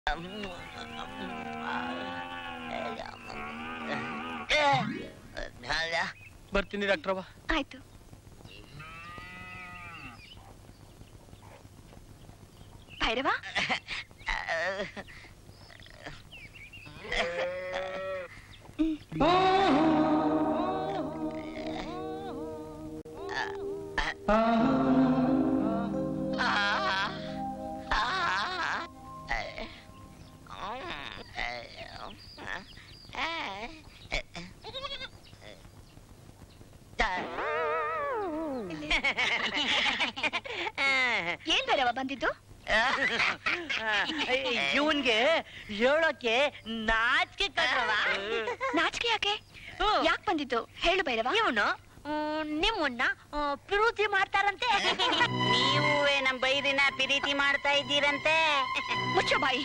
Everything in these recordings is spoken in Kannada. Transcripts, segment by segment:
ಬರ್ತೀನಿ ಡಾಕ್ಟ್ರವ್ವ ಆಯ್ತು ಭೈರವ ಏನ್ ಭೈರವ ಬಂದಿದ್ದು ಇವನ್ಗೆ ಹೇಳೋಕೆ ನಾಚಿಕೆ ಕಟ್ರವ ನಾಚಿಕೆ ಯಾಕೆ ಯಾಕೆ ಬಂದಿದ್ದು ಹೇಳು ಭೈರವ ಇವನು ನಿಮ್ಮನ್ನ ಪ್ರೀತಿ ಮಾಡ್ತಾರಂತೆ ನೀವೇ ನಮ್ ಬೈರಿನ ಪ್ರೀತಿ ಮಾಡ್ತಾ ಇದ್ದೀರಂತೆ ಮುಚ್ಚೋ ಬಾಯಿ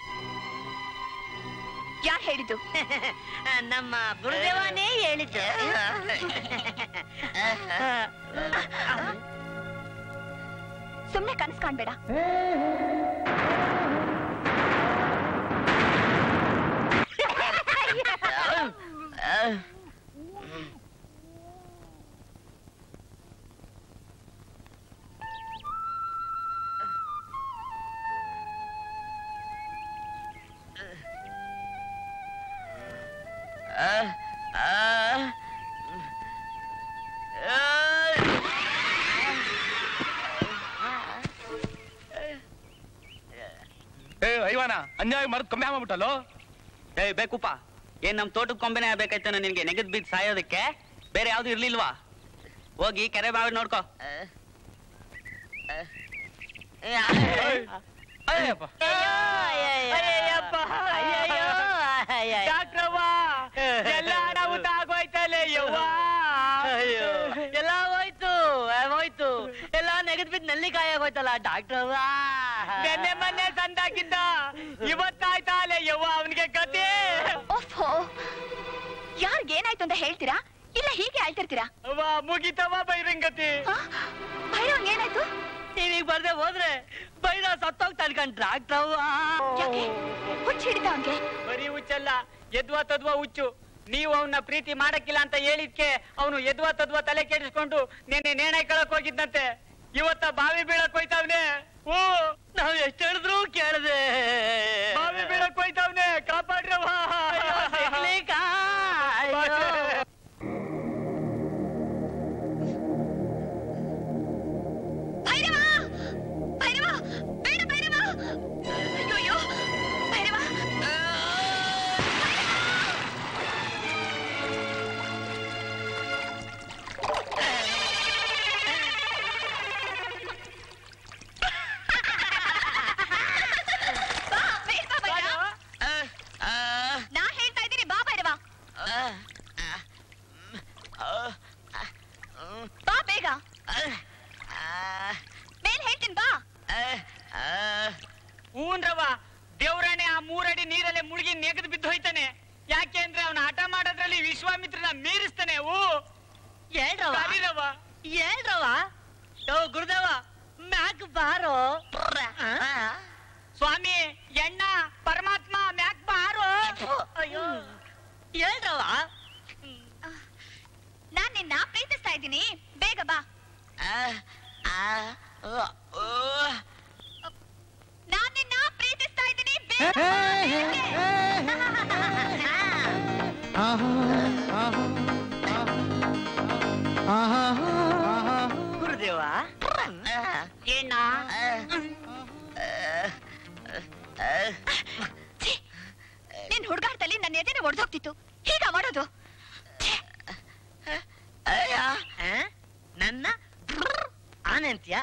ಯಾರು ಹೇಳಿದ್ದು ನಮ್ಮ ಗುರುದೇವನೇ ಹೇಳಿದ್ದು ಸುಮ್ನೆ ಕನಸು ಕಾಣ್ಬೇಡ ಏ ಐವಾನ ಅನ್ಯಾಯ ಮರದ ಕಮ್ಮಿ ಆಗ್ಬಿಟ್ಟಲ್ಲೋ ಏಯ್ ಬೇಕುಪ್ಪ ಏನ್ ನಮ್ ತೋಟದ ಕೊಂಬೆನೆ ಆಗ್ಬೇಕಾಯ್ತಾನ ನಿನ್ಗೆ ನೆಗದ್ ಬಿದ್ದು ಸಾಯೋದಕ್ಕೆ ಬೇರೆ ಯಾವ್ದು ಇರ್ಲಿಲ್ವಾ ಹೋಗಿ ಕೆರೆ ಬಾವಿ ನೋಡ್ಕೋ ಅಯ್ಯಪ್ಪ ಡಾಕ್ಟ್ರವ್ವ ಎಲ್ಲ ನಾವು ತಾಗೋಯ್ತಲ್ಲ ಯವ್ವ ಎಲ್ಲ ಹೋಯ್ತು ಹೋಯ್ತು ಎಲ್ಲ ನೆಗದ್ ಬಿದ್ದು ನೆಲ್ಲಿಕಾಯಿ ಆಗೋಯ್ತಲ್ಲ ಡಾಕ್ಟ್ರವ್ವ ನೆನ್ನೆ ಮೊನ್ನೆ ಸಂದಾಕಿದ್ದ ಇವತ್ತಾಯ್ತಾ ಅಲ್ಲೇ ಯವ್ವ ಅವನಿಗೆ ಕತೆ ಓಫೋ ಯಾರಿಗೇನಾಯ್ತು ಅಂತ ಹೇಳ್ತೀರಾ ಇಲ್ಲ ಹೀಗೆ ಆಳ್ತಿರ್ತೀರಾ ಅವ್ವ ಮುಗಿತವ ಬೈರಂಗತಿ ಭೈರವ್ ಏನಾಯ್ತು ನೀವೀಗ ಬರ್ದೆ ಹೋದ್ರೆ ಬೈರ ಸತ್ತೋಗ್ತಾನೆ ಕಣ್ ಡಾಕ್ಟ್ರವ್ವ ಯಾಕೆ ಹುಚ್ಚ ಹಿಡಿದ ಅವ್ನ್ಗೆ ಬರೀ ಹುಚ್ಚಲ್ಲ ಎದ್ವಾ ತದ್ವಾ ಹುಚ್ಚು ನೀವು ಅವನ್ನ ಪ್ರೀತಿ ಮಾಡಕ್ಕಿಲ್ಲ ಅಂತ ಹೇಳಿದ್ಕೆ ಅವನು ಎದ್ವಾ ತದ್ವಾ ತಲೆ ಕೆಡಿಸ್ಕೊಂಡು ನಿನ್ನೆ ನೇಣೆ ಕಳಕ್ ಹೋಗಿದ್ದಂತೆ ಇವತ್ತ ಬಾವಿ ಬೀಳಕ್ ಹೋಯ್ತಾವ್ನೆ ಓ ನಾವ್ ಎಷ್ಟ್ ಹೇಳಿದ್ರು ಕೇಳದೆ ಬಾವಿ ಬೀಳಕ್ ಹೋಯ್ತಾವ್ನೆ ಕಾಪಾಡ್ರವ್ವ ಭೈರವ ಭೈರವ ಬೇಡ ಭೈರವ ಅಯ್ಯೋ ಭೈರವ ಬಾ, ಬೇಗ ಬಾ ಭೈರವ. ನಾ ಹೇಳ್ತಾ ಇದ್ದೀನಿ ಬಾ ಭೈರವ ಬಾ ಬೇಗ ಮೇಲ್ ಹೇಳ್ತೀನಿ ಬಾ ಹೂನ್ರವ ದೇವ್ರಾಣೆ ಆ ಮೂರಡಿ ನೀರಲ್ಲೇ ಮುಳುಗಿ ನೆಗೆದು ಬಿದ್ದು ಹೋಯ್ತಾನೆ ಯಾಕೆ ಅಂದ್ರೆ ಅವನ ಹಠ ಮಾಡೋದ್ರಲ್ಲಿ ವಿಶ್ವಾಮಿತ್ರನ ಮೀರಿಸ್ತಾನೆ ಹೂ ಹೇಳ್ರವ ಕರೀರವ್ವ. ಹೇಳ್ರವ ಯೋ ಗುರುದೇವ ಮ್ಯಾಕ್ ಬಾರೋ ಸ್ವಾಮಿ ಎಣ್ಣ ಪರಮಾತ್ಮ ಮ್ಯಾಕ್ ಬಾರೋ ಅಯ್ಯೋ ಹೇಳ್ರವ ನಾನ್ ನಿನ್ನ ಪ್ರೀತಿಸ್ತಾ ಇದ್ದೀನಿ ಬೇಗ ಬಾ ನಾನ್ ನಿನ್ನ ಪ್ರೀತಿಸ್ತಾ ಇದ್ದೀನಿ ಬೇಗ ಬಾ, ಗುರುದೇವ ಏನ ಛೀ, ನಿನ್ ಹುಡುಗಾಟದಲ್ಲಿ ನನ್ನ ಎದೆನೆ ಒಡೆದೋಗ್ತಿತ್ತು ಹೀಗ ಮಾಡೋದು ನನ್ನ ಆನೆ ಅಂತೀಯ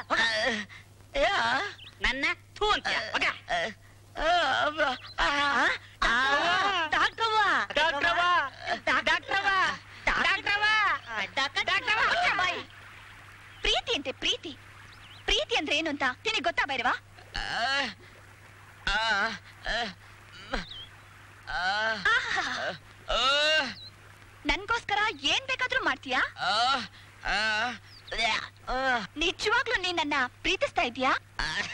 ನನ್ನ ಥೂ ಅಂತೀಯ ಡಾಕ್ಟ್ರವ್ವ ಡಾಕ್ಟ್ರವ್ವ, ಡಾಕ್ಟ್ರವ್ವ, ಡಾಕ್ಟ್ರವ್ವ, ಡಾಕ್ಟ್ರವ್ವ ಮುಚ್ಚ ಬಾಯಿ. ಪ್ರೀತಿ ಅಂತೆ ಪ್ರೀತಿ ಪ್ರೀತಿ ಅಂದ್ರೆ ಏನು ಅಂತ ನಿನಗೆ ಗೊತ್ತಾ ಬೈರವ ನನ್ಗೋಸ್ಕರ ಏನ್ ಬೇಕಾದ್ರೂ ಮಾಡ್ತೀಯಾ ನಿಜವಾಗ್ಲೂ ನೀನ್ ನನ್ನ ಪ್ರೀತಿಸ್ತಾ ಇದೀಯಾ